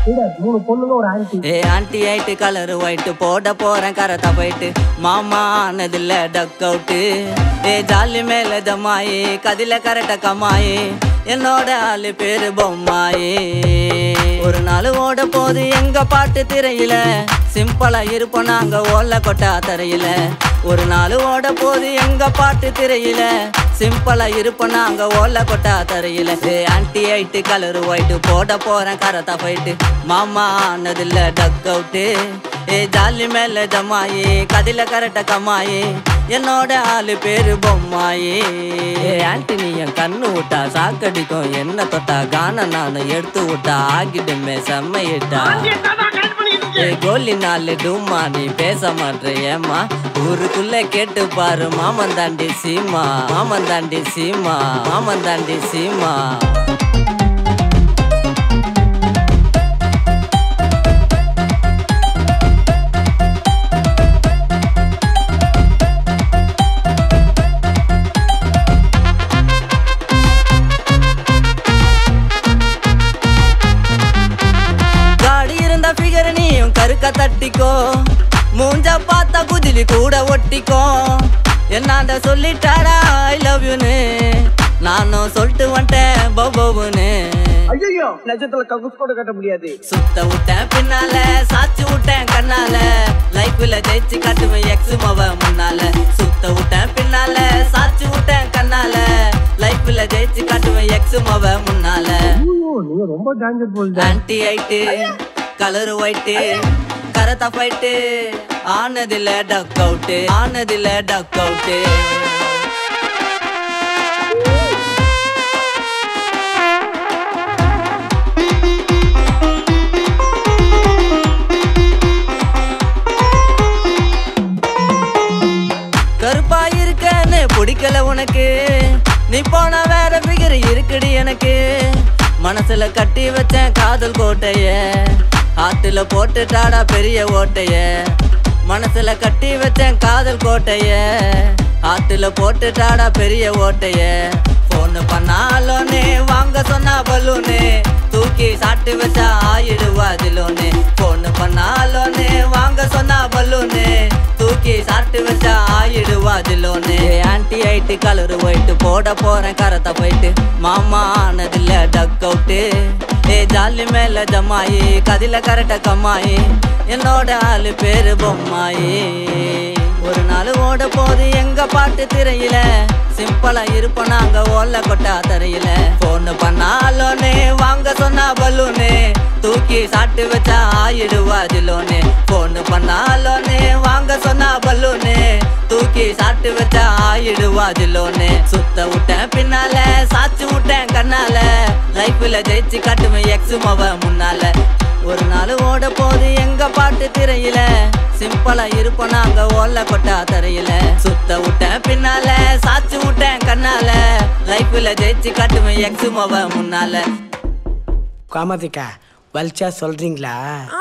இல்ல மூணு பொண்ணுங்க ஒரு ஆன்டி ஏ ஆன்டி ஆயிட்டு கலர் ஒயிட்டு போட போறேன் கரத்தா போயிட்டு மாமா ஆனதில்ல டக் அவுட்டு ஏ ஜாலி மேல ஜமாயி கதில கரெக்டா கமாயி என்னோட ஆளு பேரு பொம்மாயி ஒரு நாள் ஓட போது எங்க பாட்டு திரையில சிம்பிளா இருப்போம் நாங்க ஓல கொட்டா தரையில ஒரு நாள் ஓட போது எங்க பாட்டு திரையில சிம்பிளா இருப்போம் நாங்க ஓல கொட்டா தரையில ஏ ஆன்டி ஆயிட்டு கலர் ஒயிட்டு போட போறேன் கரத்தா போயிட்டு மாமா ஆனதில்ல டக் அவுட்டு ஏ ஜாலி மேல ஜமாயி கதில கரெக்டா கமாயி என்னோட ஆளு பேரு பொம்மாயி ஏ ஆன்டி நீ என் கண்ணு விட்டா சாக்கடிக்கும் என்ன தொட்டா கான நானு எடுத்து விட்டா ஆகிடுமே செம்மையிட்டா ஏ கோலி நாலு டூமா நீ பேச மாட்டே ஏமா ஊருக்குள்ள கேட்டு பாரு மாமன் தாண்டி சீமா மாமன் தாண்டி சீமா மாமன் தாண்டி சீமா காடி இருந்த ஃபிகர் நீயும் கருக்க தட்டிக்கோ மூஞ்ச பார்த்தா குதிலி கூட ஒட்டிக்கோ என்னாண்ட சொல்லிட்டாடா ஐ லவ் யூன்னு நானும் சொல்லிட்டு வந்துட்டேன் பபுன்னு ஐயோ நிஜத்துல ககுஸ் கூட கட்ட முடியாது சுத்த விட்டேன் பின்னால சாச்சு விட்டேன் கண்ணால லைஃப்ல ஜெயிச்சு காட்டுவேன் எக்ஸ் மவ முன்னால சுத்த விட்டேன் பின்னால சாச்சு விட்டேன் கண்ணால லைஃப்ல ஜெயிச்சு காட்டுவேன் எக்ஸ் மவ முன்னால ஐயோ நீங்க ரொம்ப டேஞ்சர் போல் ஆன்டி ஆயிட்டு கலர் ஒயிட்டு கரத்தா ஃபைட்டு ஆனதில்ல டக் அவுட்டு ஆனதில்ல டக் அவுட்டு கருப்பா இருக்கன்னு பிடிக்கல உனக்கு நீ போன வேற பிகர் இருக்குடி எனக்கு மனசுல கட்டி வச்சேன் காதல் கோட்டைய ஆத்துல போட்டுட்டாடா பெரிய ஓட்டைய மனசுல கட்டி வச்சேன் காதல் கோட்டைய ஆத்துல போட்டுட்டாடா பெரிய ஓட்டைய போன் பண்ணாலோனே வாங்க சொன்னா பலூனு தூக்கி சாட்டு வச்சா ஆயிடுவா அதிலோனு போன் பண்ணாலோனே வாங்க சொன்னா பலூனு தூக்கி சாட்டு வச்சா ஆயிடுவா அதிலோனு ஆன்டி ஆயிட்டு கலர் ஒயிட்டு போட போறேன் கரத்தை போயிட்டு மாமா ஆனதில்ல டக் அவுட்டு ஏ ஜாலி மேல ஜமாயி கதில கரெக்டா கம்மாயி என்னோட ஆளு பேரு பொம்மாயி ஒரு நாள் ஓட போது எங்க பாட்டு திரையில சிம்பிளா இருப்போம் நாங்க ஓல கொட்டா தரையில போன் பண்ணாலோனே வாங்க சொன்னா பலூனு தூக்கி சாட்டு வச்சா ஆயிடுவா அதிலோனு போன் பண்ணாலோனே வாங்க சொன்னா பலூனு தூக்கி சாட்டு வச்சா ஆயிடுவா அதிலோனு சுத்த விட்டேன் பின்னால சாச்சு விட்டேன் கண்ணால லைஃப்ல ஜெயிச்சு காட்டுவேன் எக்ஸ் மவ முன்னால ஒரு நாள் ஓட போது எங்க பாட்டு திரையில சிம்பிளா இருப்போம் நாங்க ஓல கொட்டா தரையில சுத்த விட்டேன் பின்னால சாச்சு விட்டேன் கண்ணால லைஃப்ல ஜெயிச்சு காட்டுவேன் எக்ஸ் மவ முன்னால காமாதிக்கா வலிச்சா சொல்றீங்களா